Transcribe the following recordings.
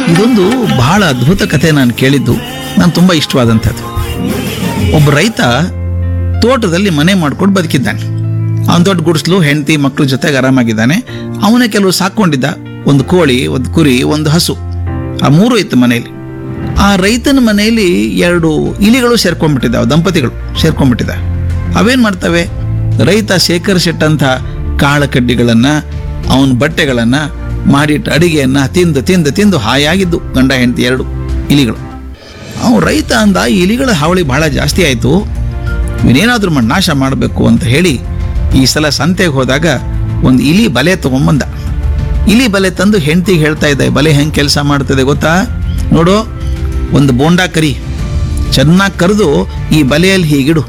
ಇದೊಂದು ಬಹಳ ಅದ್ಭುತ ಕಥೆ ನಾನು ಕೇಳಿದ್ದು ನಾನು ತುಂಬ ಇಷ್ಟವಾದಂಥದ್ದು ಒಬ್ಬ ರೈತ ತೋಟದಲ್ಲಿ ಮನೆ ಮಾಡ್ಕೊಂಡು ಬದುಕಿದ್ದಾನೆ ಅವನ ದೊಡ್ಡ ಗುಡಿಸ್ಲು ಹೆಂಡತಿ ಮಕ್ಕಳ ಜೊತೆಗೆ ಆರಾಮಾಗಿದ್ದಾನೆ ಅವನೇ ಕೆಲವು ಸಾಕೊಂಡಿದ್ದ ಒಂದು ಕೋಳಿ ಒಂದು ಕುರಿ ಒಂದು ಹಸು ಆ ಮೂರು ಇತ್ತು ಮನೆಯಲ್ಲಿ ಆ ರೈತನ ಮನೆಯಲ್ಲಿ ಎರಡು ಇಲಿಗಳು ಸೇರ್ಕೊಂಡ್ಬಿಟ್ಟಿದ್ದಾವೆ ದಂಪತಿಗಳು ಸೇರ್ಕೊಂಡ್ಬಿಟ್ಟಿದ್ದಾವೆ ಅವೇನ್ ಮಾಡ್ತವೆ ರೈತ ಶೇಖರಿಸಿಟ್ಟಂಥ ಕಾಳ ಕಡ್ಡಿಗಳನ್ನ ಅವನ ಬಟ್ಟೆಗಳನ್ನ ಮಾಡಿಟ್ಟ ಅಡಿಗೆಯನ್ನ ತಿಂದು ತಿಂದು ತಿಂದು ಹಾಯಾಗಿದ್ದು ಗಂಡ ಹೆಂಡತಿ ಎರಡು ಇಲಿಗಳು ಅವನು ರೈತ ಅಂದ ಈ ಇಲಿಗಳ ಹಾವಳಿ ಬಹಳ ಜಾಸ್ತಿ ಆಯಿತು ಇವನೇನಾದ್ರೂ ಮಾಡಿ ನಾಶ ಮಾಡಬೇಕು ಅಂತ ಹೇಳಿ ಈ ಸಲ ಸಂತೆಗೆ ಹೋದಾಗ ಒಂದು ಇಲಿ ಬಲೆ ತಗೊಂಬಂದ ಇಲಿ ಬಲೆ ತಂದು ಹೆಂಡತಿಗೆ ಹೇಳ್ತಾ ಇದ್ದ "ಈ ಬಲೆ ಹೆಂಗೆ ಕೆಲಸ ಮಾಡ್ತದೆ ಗೊತ್ತಾ ನೋಡು ಒಂದು ಬೋಂಡಾ ಕರಿ ಚೆನ್ನಾಗಿ ಕರೆದು ಈ ಬಲೆಯಲ್ಲಿ ಹೀಗಿಡು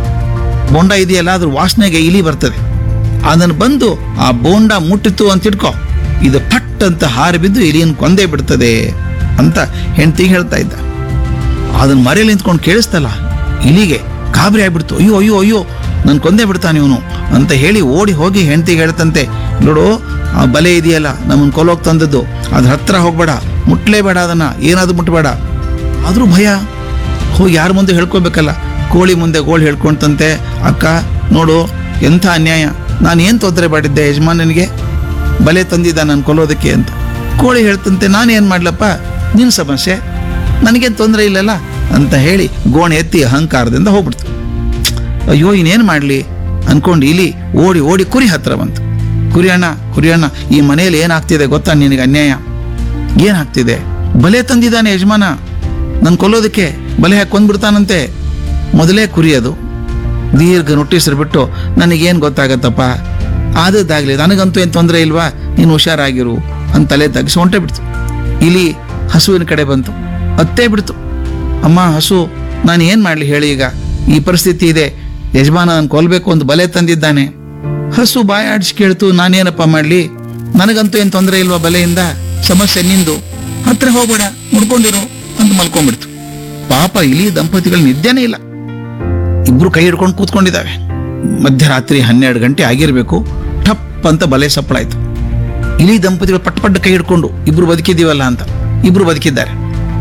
ಬೋಂಡ ಇದೆಯಲ್ಲ ಅದ್ರ ವಾಸನೆಗೆ ಇಲಿ ಬರ್ತದೆ ಅದನ್ನು ಬಂದು ಆ ಬೋಂಡ ಮುಟ್ಟಿತು ಅಂತ ಇಟ್ಕೋ ಇದು ಪಟ್ ಅಂತ ಹಾರಿ ಬಿದ್ದು ಇಲಿಯನ್ನು ಕೊಂದೇ ಬಿಡ್ತದೆ ಅಂತ ಹೆಂಡತಿಗೆ ಹೇಳ್ತಾ ಇದ್ದ ಅದನ್ನ ಮರೆಯಲ್ಲಿ ನಿಂತ್ಕೊಂಡು ಕೇಳಿಸ್ತಲ್ಲ ಇಲಿಗೆ ಗಾಬರಿ ಆಗ್ಬಿಡ್ತು ಅಯ್ಯೋ ಅಯ್ಯೋ ಅಯ್ಯೋ ನನ್ ಕೊಂದೇ ಬಿಡ್ತಾನೆ ಇವನು ಅಂತ ಹೇಳಿ ಓಡಿ ಹೋಗಿ ಹೆಂಡತಿಗೆ ಹೇಳ್ತಂತೆ ನೋಡು ಆ ಬಲೆ ಇದೆಯಲ್ಲ ನಮ್ಮನ್ನು ಕೊಲೋಗ್ ತಂದದ್ದು ಅದ್ರ ಹತ್ರ ಹೋಗ್ಬೇಡ ಮುಟ್ಲೇಬೇಡ ಅದನ್ನ ಏನಾದ್ರೂ ಮುಟ್ಬೇಡ ಆದ್ರೂ ಭಯ ಹೋಗಿ ಯಾರ ಮುಂದೆ ಹೇಳ್ಕೊಬೇಕಲ್ಲ ಕೋಳಿ ಮುಂದೆ ಗೋಳು ಹೇಳ್ಕೊಂತಂತೆ ಅಕ್ಕ ನೋಡು ಎಂಥ ಅನ್ಯಾಯ ನಾನು ಏನು ತೊಂದರೆ ಮಾಡಿದ್ದೆ ಯಜಮಾನನಿಗೆ ಬಲೆ ತಂದಿದ್ದ ನಾನು ಕೊಲ್ಲೋದಕ್ಕೆ ಅಂತ ಕೋಳಿ ಹೇಳ್ತಂತೆ ನಾನೇನು ಮಾಡ್ಲಪ್ಪ ನಿನ್ನ ಸಮಸ್ಯೆ ನನಗೇನು ತೊಂದರೆ ಇಲ್ಲಲ್ಲ ಅಂತ ಹೇಳಿ ಗೋಣೆ ಎತ್ತಿ ಅಹಂಕಾರದಿಂದ ಹೋಗ್ಬಿಡ್ತು ಅಯ್ಯೋ ಇನ್ನೇನು ಮಾಡಲಿ ಅನ್ಕೊಂಡು ಇಲಿ ಓಡಿ ಓಡಿ ಕುರಿ ಹತ್ರ ಬಂತು ಕುರಿ ಅಣ್ಣ ಕುರಿ ಅಣ್ಣ ಈ ಮನೆಯಲ್ಲಿ ಏನಾಗ್ತಿದೆ ಗೊತ್ತಾ ನಿನಗೆ ಅನ್ಯಾಯ ಏನಾಗ್ತಿದೆ ಬಲೆ ತಂದಿದ್ದಾನೆ ಯಜಮಾನ ನನ್ ಕೊಲ್ಲೋದಕ್ಕೆ ಬಲೆ ಹಾಕಿ ಕೊಂದ್ಬಿಡ್ತಾನಂತೆ ಮೊದಲೇ ಕುರಿ ಅದು ದೀರ್ಘ ನೋಟಿಸರ್ ಬಿಟ್ಟು ನನಗೇನು ಗೊತ್ತಾಗತ್ತಪ್ಪ ಆದದ್ದಾಗ್ಲಿ ನನಗಂತೂ ಏನು ತೊಂದರೆ ಇಲ್ವಾ ನೀನು ಹುಷಾರಾಗಿರು ಅಂತ ತಲೆ ತಗ್ಸಿ ಹೊಂಟೆ ಬಿಡ್ತು ಇಲಿ ಹಸುವಿನ ಕಡೆ ಬಂತು ಅತ್ತೇ ಬಿಡ್ತು ಅಮ್ಮ ಹಸು ನಾನು ಏನು ಮಾಡಲಿ ಹೇಳಿ ಈಗ ಈ ಪರಿಸ್ಥಿತಿ ಇದೆ ಯಜಮಾನ ನಾನು ಕೊಲ್ಬೇಕು ಅಂತ ಬಲೆ ತಂದಿದ್ದಾನೆ ಹಸು ಬಾಯಿ ಆಡಿಸಿ ಕೇಳ್ತು ನಾನೇನಪ್ಪ ಮಾಡಲಿ ನನಗಂತೂ ಏನು ತೊಂದರೆ ಇಲ್ವಾ ಬಲೆಯಿಂದ ಸಮಸ್ಯೆ ನಿಂದು ಹತ್ರ ಹೋಗ್ಬೇಡ ಮುಡ್ಕೊಂಡಿರು ಅಂತ ಮಲ್ಕೊಂಡ್ಬಿಡ್ತು ಪಾಪ ಇಲಿ ದಂಪತಿಗಳು ನಿದ್ದೆನೇ ಇಲ್ಲ ಇಬ್ರು ಕೈ ಹಿಡ್ಕೊಂಡು ಕೂತ್ಕೊಂಡಿದ್ದಾವೆ ಮಧ್ಯರಾತ್ರಿ ಹನ್ನೆರಡು ಗಂಟೆ ಆಗಿರಬೇಕು ಟಪ್ ಅಂತ ಬಲೆ ಸಪ್ಪಳಾಯ್ತು ಇಲಿ ದಂಪತಿಗಳು ಪಟ್ ಪಟ್ ಕೈ ಹಿಡ್ಕೊಂಡು ಇಬ್ರು ಬದುಕಿದೀವಲ್ಲ ಅಂತ ಇಬ್ರು ಬದುಕಿದ್ದಾರೆ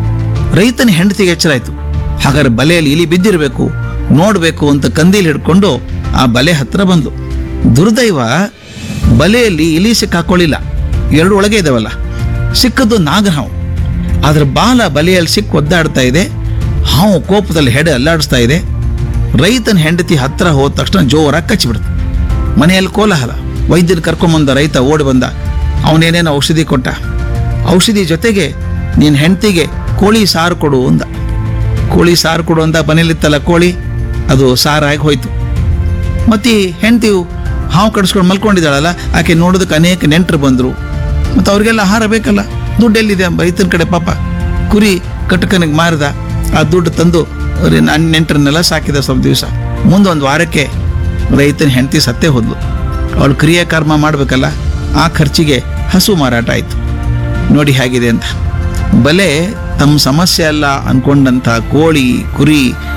ರೈತನ ಹೆಂಡತಿಗೆ ಎಚ್ಚರ ಆಯ್ತು ಹಾಗಾದ್ರೆ ಬಲೆಯಲ್ಲಿ ಇಲಿ ಬಿದ್ದಿರಬೇಕು ನೋಡಬೇಕು ಅಂತ ಕಂದೀಲ್ ಹಿಡ್ಕೊಂಡು ಆ ಬಲೆ ಹತ್ರ ಬಂದು ದುರ್ದೈವ ಬಲೆಯಲ್ಲಿ ಇಲಿ ಸಿಕ್ಕಾಕೊಳ್ಳಿಲ್ಲ ಎರಡು ಒಳಗೆ ಇದಾವಲ್ಲ ಸಿಕ್ಕದ್ದು ನಾಗಹಾವು ಅದ್ರ ಬಾಲ ಬಲೆಯಲ್ಲಿ ಸಿಕ್ಕ ಒದ್ದಾಡ್ತಾ ಇದೆ ಹಾವು ಕೋಪದಲ್ಲಿ ಹೆಡೆ ಅಲ್ಲಾಡಿಸ್ತಾ ಇದೆ ರೈತನ ಹೆಂಡತಿ ಹತ್ರ ಹೋದ ತಕ್ಷಣ ಜೋರಾಗಿ ಕಚ್ಚಿಬಿಡ್ತು ಮನೆಯಲ್ಲಿ ಕೋಲಾಹಲ ವೈದ್ಯನ ಕರ್ಕೊಂಬಂದ ರೈತ ಓಡಿ ಬಂದ ಅವನೇನೇನೋ ಔಷಧಿ ಕೊಟ್ಟ ಔಷಧಿ ಜೊತೆಗೆ ನಿನ್ನ ಹೆಂಡತಿಗೆ ಕೋಳಿ ಸಾರು ಕೊಡು ಅಂದ ಕೋಳಿ ಸಾರು ಕೊಡು ಅಂತ ಮನೇಲಿತ್ತಲ್ಲ ಕೋಳಿ ಅದು ಸಾರಾಗಿ ಹೋಯ್ತು ಮತ್ತೆ ಹೆಂಡತಿ ಹಾವು ಕಡಿಸ್ಕೊಂಡು ಮಲ್ಕೊಂಡಿದ್ದಾಳಲ್ಲ ಆಕೆ ನೋಡೋದಕ್ಕೆ ಅನೇಕ ನೆಂಟರು ಬಂದರು ಮತ್ತು ಅವ್ರಿಗೆಲ್ಲ ಆಹಾರ ಬೇಕಲ್ಲ ದುಡ್ಡು ಎಲ್ಲಿದೆ ರೈತನ ಕಡೆ ಪಾಪ ಕುರಿ ಕಟಕನಿಗೆ ಮಾರಿದ ಆ ದುಡ್ಡು ತಂದು ಅವ್ರಿಗೆ ನನ್ನ ನೆಂಟರನ್ನೆಲ್ಲ ಸಾಕಿದ ಸ್ವಲ್ಪ ದಿವಸ ಮುಂದೊಂದು ವಾರಕ್ಕೆ ರೈತನ ಹೆಂಡತಿ ಸತ್ತೇ ಹೋದ್ಲು ಅವಳು ಕ್ರಿಯಾ ಕರ್ಮ ಮಾಡಬೇಕಲ್ಲ ಆ ಖರ್ಚಿಗೆ ಹಸು ಮಾರಾಟ ಆಯಿತು ನೋಡಿ ಹೇಗಿದೆ ಅಂತ ಬಲೆ ತಮ್ಮ ಸಮಸ್ಯೆ ಅಲ್ಲ ಅನ್ಕೊಂಡಂಥ ಕೋಳಿ ಕುರಿ